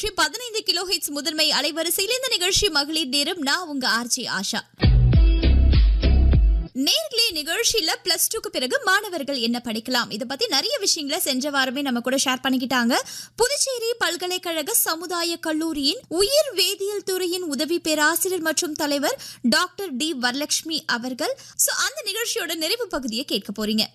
நூற்றி பதினைந்து kilo heads முதன்மை அலைவரிசையில் இந்த நிகழ்ச்சி மகளிர் நேரம் நான் உங்க ஆர்ஜி ஆஷா நேர்களே நிகழ்ச்சியில பிளஸ் டூக்கு பிறகு மாணவர்கள் என்ன படிக்கலாம் இதை பத்தி நிறைய விஷயங்களை சென்ற வாரமே நம்ம கூட ஷேர் பண்ணிக்கிட்டாங்க புதுச்சேரி பல்கலைக்கழக சமுதாய கல்லூரியின் உயிர் வேதியியல் துறையின் உதவி பேராசிரியர் மற்றும் தலைவர் டாக்டர் டி வரலட்சுமி அவர்கள் சோ அந்த நிகழ்ச்சியோட நிறைவு பகுதியை கேட்க போறீங்க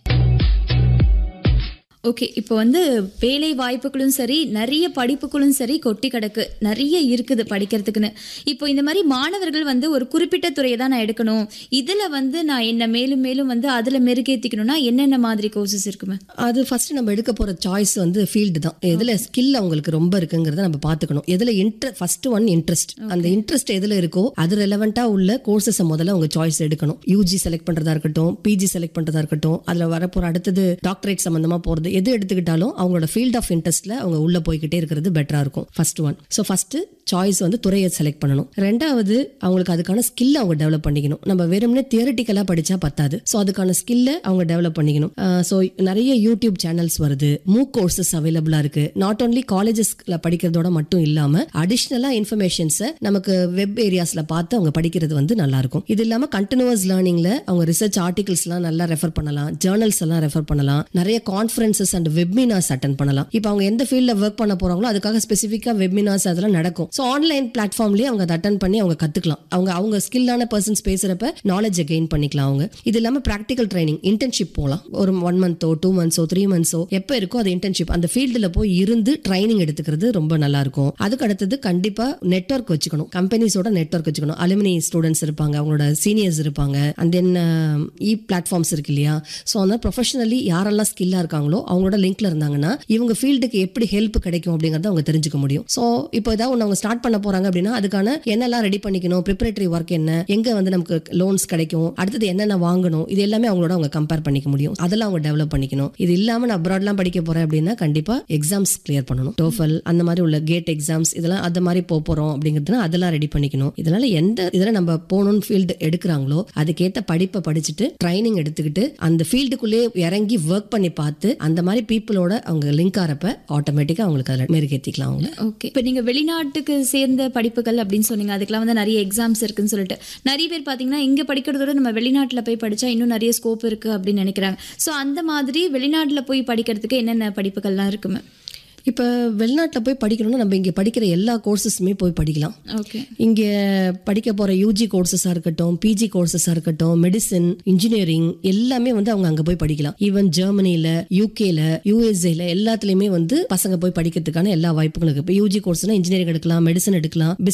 ஓகே இப்போ வந்து வேலை வாய்ப்புகளும் சரி நிறைய படிப்புகளும் சரி கொட்டி கிடக்கு நிறைய இருக்குது படிக்கிறதுக்குன்னு இப்போ இந்த மாதிரி மாணவர்கள் வந்து ஒரு குறிப்பிட்ட துறையை தான் நான் எடுக்கணும் இதில் வந்து நான் என்ன மேலும் மேலும் வந்து அதில் மெருகேற்றிக்கணும்னா என்னென்ன மாதிரி கோர்சஸ் இருக்குமே அது ஃபர்ஸ்ட் நம்ம எடுக்க போற சாய்ஸ் வந்து ஃபீல்டு தான் எதுல ஸ்கில் அவங்களுக்கு ரொம்ப இருக்குங்கிறத நம்ம பார்த்துக்கணும் எதுல இன்ட்ர ஃபர்ஸ்ட் ஒன் இன்ட்ரெஸ்ட் அந்த இன்ட்ரெஸ்ட் எதுல இருக்கோ அது ரெலவெண்டா உள்ள கோர்சஸை முதல்ல அவங்க சாய்ஸ் எடுக்கணும் யூஜி செலக்ட் பண்றதா இருக்கட்டும் பிஜி செலக்ட் பண்றதா இருக்கட்டும் அதுல வரப்போற அடுத்தது டாக்டரேட் சம்பந்தமா போறது எது எடுத்துக்கிட்டாலும் அவங்களோட ஃபீல்ட் ஆஃப் இன்ட்ரெஸ்ட்ல அவங்க உள்ள போய்கிட்டே இருக்கிறது பெட்டரா இருக்கும் first one so first choice வந்து துறையை செலக்ட் பண்ணணும் ரெண்டாவது அவங்களுக்கு அதுக்கான ஸ்கில் அவங்க டெவலப் பண்ணிக்கணும் நம்ம வெறுமனே தியரட்டிக்கலாக படிச்சா பத்தாது ஸோ அதுக்கான ஸ்கில்லை அவங்க டெவலப் பண்ணிக்கணும் ஸோ நிறைய யூடியூப் சேனல்ஸ் வருது மூக் கோர்சஸ் அவைலபிளாக இருக்கு நாட் ஓன்லி காலேஜஸ்ல படிக்கிறதோட மட்டும் இல்லாமல் அடிஷ்னலாக இன்ஃபர்மேஷன்ஸை நமக்கு வெப் ஏரியாஸில் பார்த்து அவங்க படிக்கிறது வந்து நல்லா இருக்கும் இது இல்லாமல் கண்டினியூஸ் லேர்னிங்ல அவங்க ரிசர்ச் ஆர்டிகல்ஸ்லாம் நல்லா ரெஃபர் பண்ணலாம் ஜேர்னல்ஸ் எல்லாம் ரெஃபர் பண்ணலாம் நிறைய கான்ஃபரன்சஸ் அண்ட் வெப்மினார்ஸ் அட்டன் பண்ணலாம் இப்போ அவங்க எந்த ஃபீல்டில் ஒர்க் பண்ண போறாங்களோ அதுக்காக ஸ்பெசிஃபிக்காக வெப்மினார்ஸ் அதெல்லாம் நடக்கும் ஸோ ஆன்லைன் பிளாட்ஃபார்ம்லேயே அவங்க அதை அட்டன் பண்ணி அவங்க கற்றுக்கலாம் அவங்க அவங்க ஸ்கில்லான பர்சன்ஸ் பேசுகிறப்ப நாலேஜை கெயின் பண்ணிக்கலாம் அவங்க இது இல்லாமல் ப்ராக்டிக்கல் ட்ரைனிங் இன்டர்ன்ஷிப் போகலாம் ஒரு ஒன் மந்த்தோ டூ மந்த்ஸோ த்ரீ மந்த்ஸோ எப்போ இருக்கோ அது இன்டர்ன்ஷிப் அந்த ஃபீல்டில் போய் இருந்து ட்ரைனிங் எடுத்துக்கிறது ரொம்ப நல்லா இருக்கும் அதுக்கு அடுத்தது கண்டிப்பாக நெட்ஒர்க் வச்சுக்கணும் கம்பெனிஸோட நெட்ஒர்க் வச்சுக்கணும் அலுமினி ஸ்டூடெண்ட்ஸ் இருப்பாங்க அவங்களோட சீனியர்ஸ் இருப்பாங்க அண்ட் தென் இ பிளாட்ஃபார்ம்ஸ் இருக்கு இல்லையா ஸோ அந்த ப்ரொஃபஷனலி யாரெல்லாம் ஸ்கில்லாக இருக்காங்களோ அவங்களோட லிங்க்ல இருந்தாங்கன்னா இவங்க ஃபீல்டுக்கு எப்படி ஹெல்ப் கிடைக்கும் அப்படிங்கறத அவங்க தெரிஞ்சுக்க முடியும் ஸோ இப்போ ஏதாவது ஒன்று அவங்க ஸ்டார்ட் பண்ண போறாங்க அப்படின்னா அதுக்கான என்னெல்லாம் ரெடி பண்ணிக்கணும் ப்ரிப்பரேட்டரி ஒர்க் என்ன எங்க வந்து நமக்கு லோன்ஸ் கிடைக்கும் அடுத்தது என்னென்ன வாங்கணும் இது எல்லாமே அவங்களோட அவங்க கம்பேர் பண்ணிக்க முடியும் அதெல்லாம் அவங்க டெவலப் பண்ணிக்கணும் இது இல்லாம நான் அப்ராட்லாம் படிக்க போறேன் அப்படின்னா கண்டிப்பா எக்ஸாம்ஸ் கிளியர் பண்ணணும் டோஃபல் அந்த மாதிரி உள்ள கேட் எக்ஸாம்ஸ் இதெல்லாம் அந்த மாதிரி போக போறோம் அப்படிங்கிறதுனா அதெல்லாம் ரெடி பண்ணிக்கணும் இதனால எந்த இதில் நம்ம போகணும்னு ஃபீல்டு எடுக்கிறாங்களோ அதுக்கேற்ற படிப்பை படிச்சுட்டு ட்ரைனிங் எடுத்துக்கிட்டு அந்த ஃபீல்டுக்குள்ளே இறங்கி ஒர்க் பண்ணி பார்த்து அந்த மாதிரி பீப்புளோட அவங்க லிங்க் ஆகிறப்ப ஆட்டோமேட்டிக்காக அவங்களுக்கு அதில் மெருகேற்றிக்கலாம் அவங்க ஓகே இப்போ நீங்கள் வெளிநாட்டுக்கு சேர்ந்த படிப்புகள் அப்படின்னு சொன்னீங்க அதுக்கெல்லாம் வந்து நிறைய எக்ஸாம்ஸ் இருக்குன்னு சொல்லிட்டு நிறைய பேர் பார்த்தீங்கன்னா இங்கே படிக்கிறதோட நம்ம வெளிநாட்டில் போய் படித்தா இன்னும் நிறைய ஸ்கோப் இருக்குது அப்படின்னு நினைக்கிறாங்க ஸோ அந்த மாதிரி வெளிநாட்டில் போய் படிக்கிறதுக்கு என்னென்ன படிப்புகள்லாம் இருக்குமே இப்போ வெளிநாட்டில் போய் படிக்கணும்னா நம்ம இங்கே படிக்கிற எல்லா கோர்சஸுமே போய் படிக்கலாம் ஓகே இங்கே படிக்க போகிற யூஜி கோர்சஸாக இருக்கட்டும் பிஜி கோர்சஸாக இருக்கட்டும் மெடிசன் இன்ஜினியரிங் எல்லாமே வந்து அவங்க அங்கே போய் படிக்கலாம் ஈவன் ஜெர்மனியில் யூகேல யூஎஸ்ஏல எல்லாத்துலேயுமே வந்து பசங்க போய் படிக்கிறதுக்கான எல்லா வாய்ப்புகளும் இருக்குது இப்போ யூஜி கோர்ஸ்னா இன்ஜினியரிங் எடுக்கலாம் மெடிசன் எடுக்கலாம்